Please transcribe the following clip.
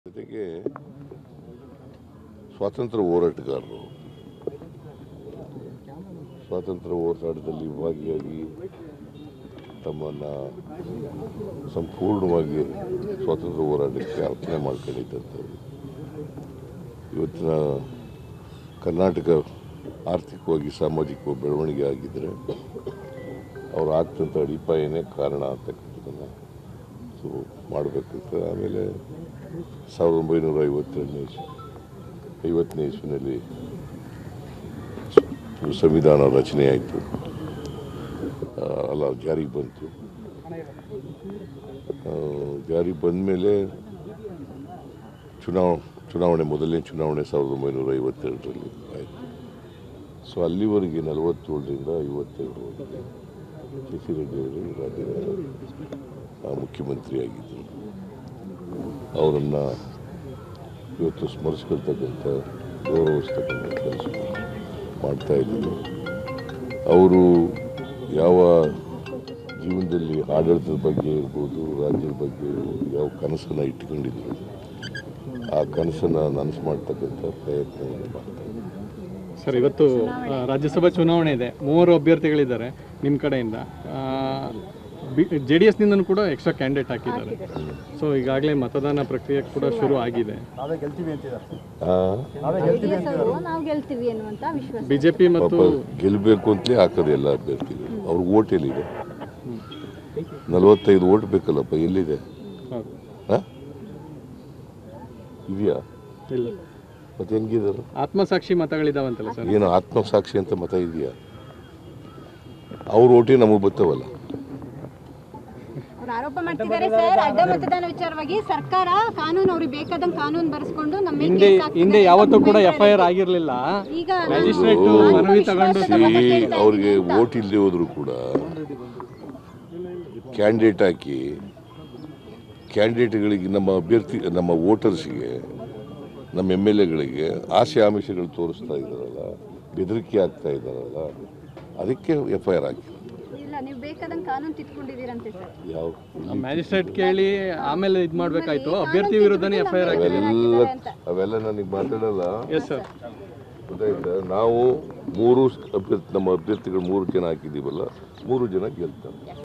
ಜೊತೆಗೆ ಸ್ವಾತಂತ್ರ್ಯ ಹೋರಾಟಗಾರರು ಸ್ವಾತಂತ್ರ್ಯ ಹೋರಾಟದಲ್ಲಿ ಭಾಗಿಯಾಗಿ ತಮ್ಮನ್ನು ಸಂಪೂರ್ಣವಾಗಿ ಸ್ವಾತಂತ್ರ್ಯ ಹೋರಾಟಕ್ಕೆ ಅರ್ಪಣೆ ಮಾಡ್ಕೊಂಡಿದ್ದಂಥವ್ರು ಇವತ್ತಿನ ಕರ್ನಾಟಕ ಆರ್ಥಿಕವಾಗಿ ಸಾಮಾಜಿಕವಾಗಿ ಬೆಳವಣಿಗೆ ಆಗಿದ್ದರೆ ಅವ್ರು ಆಗ್ತಂಥ ಅಡಿಪಾಯನೇ ಕಾರಣ ಅಂತಕ್ಕಂಥದ್ದನ್ನು ಸೊ ಮಾಡಬೇಕಂತ ಆಮೇಲೆ ಸಾವಿರದ ಒಂಬೈನೂರ ಐವತ್ತೆರಡನೇ ಇಸ್ವಿ ಐವತ್ತನೇ ಇಸ್ವಿನಲ್ಲಿ ಸಂವಿಧಾನ ರಚನೆ ಆಯಿತು ಅಲ್ಲ ಜಾರಿಗೆ ಬಂತು ಆ, ಜಾರಿಗೆ ಬಂದ ಮೇಲೆ ಚುನಾವ ಚುನಾವಣೆ ಮೊದಲನೇ ಚುನಾವಣೆ ಸಾವಿರದ ಒಂಬೈನೂರ ಐವತ್ತೆರಡರಲ್ಲಿ ಆಯಿತು ಸೊ ಅಲ್ಲಿವರೆಗೆ ನಲವತ್ತೇಳರಿಂದ ಐವತ್ತೆರಡರವರೆಗೆ ಕೆ ಸಿ ರೆಡ್ಡಿಯವರು ರಾಜ್ಯದ ಆ, ಮುಖ್ಯಮಂತ್ರಿಯಾಗಿದ್ದರು ಅವರನ್ನು ಇವತ್ತು ಸ್ಮರಿಸ್ಕೊಳ್ತಕ್ಕಂಥ ಗೌರವಿಸ್ತಕ್ಕಂಥ ಕೆಲಸ ಮಾಡ್ತಾ ಇದ್ದೀನಿ ಅವರು ಯಾವ ಜೀವನದಲ್ಲಿ ಆಡಳಿತದ ಬಗ್ಗೆ ಇರ್ಬೋದು ರಾಜ್ಯದ ಬಗ್ಗೆ ಇರ್ಬೋದು ಯಾವ ಕನಸನ್ನು ಇಟ್ಕೊಂಡಿದ್ರು ಆ ಕನಸನ್ನು ನನಸು ಮಾಡ್ತಕ್ಕಂಥ ಪ್ರಯತ್ನವನ್ನು ಮಾಡ್ತಾ ಇದ್ದೀನಿ ಸರ್ ಇವತ್ತು ಆ, ರಾಜ್ಯಸಭಾ ಚುನಾವಣೆ ಇದೆ ಮೂವರು ಅಭ್ಯರ್ಥಿಗಳಿದ್ದಾರೆ ನಿಮ್ಮ ಕಡೆಯಿಂದ ಜೆ ಡಿ ಎಸ್ನಿಂದನೂ ಕೂಡ ಎಕ್ಸ್ಟ್ರಾ ಕ್ಯಾಂಡಿಡೇಟ್ ಹಾಕಿದ್ದಾರೆ ಸೊ ಈಗಾಗಲೇ ಮತದಾನ ಪ್ರಕ್ರಿಯೆ ಕೂಡ ಶುರು ಆಗಿದೆ ನಾವೇ ಗೆಲ್ತೀವಿ ಅಂತಿದ್ದಾರೆ ಆ, ಜೆಡಿಎಸ್ ಅವರು ನಾವು ಗೆಲ್ತೀವಿ ಅನ್ನುವಂತ ವಿಶ್ವಾಸ ಬಿ ಜೆ ಪಿ ಮತ್ತು ಪಾಪ ಗೆಲ್ಲಬೇಕು ಅಂತಲೇ ಹಾಕೋದು ಎಲ್ಲ ಅಭ್ಯರ್ಥಿಗಳು ಅವ್ರಿಗೆ ಓಟ್ ಎಲ್ಲಿದೆ ನಲವತ್ತೈದು ಓಟ್ ಬೇಕಲ್ಲಪ್ಪ ಎಲ್ಲಿದೆ ಹೌದು. ಆ? ಇದೆಯಾ ಇಲ್ಲ ಮತ್ತೆ ಹೆಂಗಿದ್ದಾರೆ ಆತ್ಮಸಾಕ್ಷಿ ಮತಗಳಿದಾವಂತಲ್ಲ ಸರ್ ಏನು ಆತ್ಮಸಾಕ್ಷಿ ಅಂತ ಮತ ಇದೆಯಾ ಅವ್ರ ಓಟಿ ನಮಗೆ ಬರ್ತಾವಲ್ಲ ಅವ್ರು ಆರೋಪ ಮಾಡ್ತಿದ್ದಾರೆ ಸರ್ ಅಡ್ಡ ಮತದಾನ ವಿಚಾರವಾಗಿ ಸರ್ಕಾರ ಕಾನೂನು ಅವ್ರಿಗೆ ಬೇಕಾದಂಗೆ ಕಾನೂನು ಬರೆಸ್ಕೊಂಡು ನಮ್ಮ ಮೇಲೆ ಹಿಂದೆ ಕೇಸ್ ಹಾಕ್ತಿದೆ ಹಿಂದೆ ಅಂತ ಯಾವತ್ತೂ ಕೂಡ ಮುಖ್ಯಮಂತ್ರಿ ಎಫ್ ಐ ಆರ್ ಆಗಿರಲಿಲ್ಲ ಈಗ ಮ್ಯಾಜಿಸ್ಟ್ರೇಟ್ ಓ. ಮನವಿ ತಗೊಂಡು ಸಿ ಅವ್ರಿಗೆ ಓಟ್ ಇಲ್ಲದೆ ಹೋದ್ರು ಕೂಡ ಕ್ಯಾಂಡಿಡೇಟ್ ಹಾಕಿ ಕ್ಯಾಂಡಿಡೇಟ್ಗಳಿಗೆ ನಮ್ಮ ಅಭ್ಯರ್ಥಿ ನಮ್ಮ ವೋಟರ್ಸ್ಗೆ ನಮ್ಮ ಎಮ್ ಎಲ್ ಎಗಳಿಗೆ ಆಸೆ ಆಮಿಷಗಳು ತೋರಿಸ್ತಾ ಇದ್ದಾರಲ್ಲ ಬೆದರಿಕೆ ಆಗ್ತಾ ಇದ್ದಾರಲ್ಲ ಅದಕ್ಕೆ ಎಫ್ ಐ ಆರ್ ಹಾಕಿ ಇಲ್ಲ ನೀವು ಬೇಕಾದಂಗೆ ಕಾನೂನು ತಿದ್ಕೊಂಡಿದ್ದೀರಂತೆ ಸರ್ ಯಾವ ಮ್ಯಾಜಿಸ್ಟ್ರೇಟ್ ಕೇಳಿ ಆಮೇಲೆ ಇದು ಮಾಡಬೇಕಾಯ್ತು ಅಭ್ಯರ್ಥಿ ವಿರುದ್ಧನೇ ಎಫ್ ಐ ಆರ್ ಆಗಿದೆ ಅವೆಲ್ಲ ಅವೆಲ್ಲ ನನಗೆ ಮಾತಾಡಲ್ಲ ಎಸ್ ಸರ್ ಗೊತ್ತಾಯ್ತಾ ನಾವು ಮೂರು ಅಭ್ಯರ್ಥಿ ನಮ್ಮ ಅಭ್ಯರ್ಥಿಗಳು ಮೂರು ಜನ ಹಾಕಿದ್ದೀವಲ್ಲ ಮೂರು ಜನ ಗೆಲ್ತಾರೆ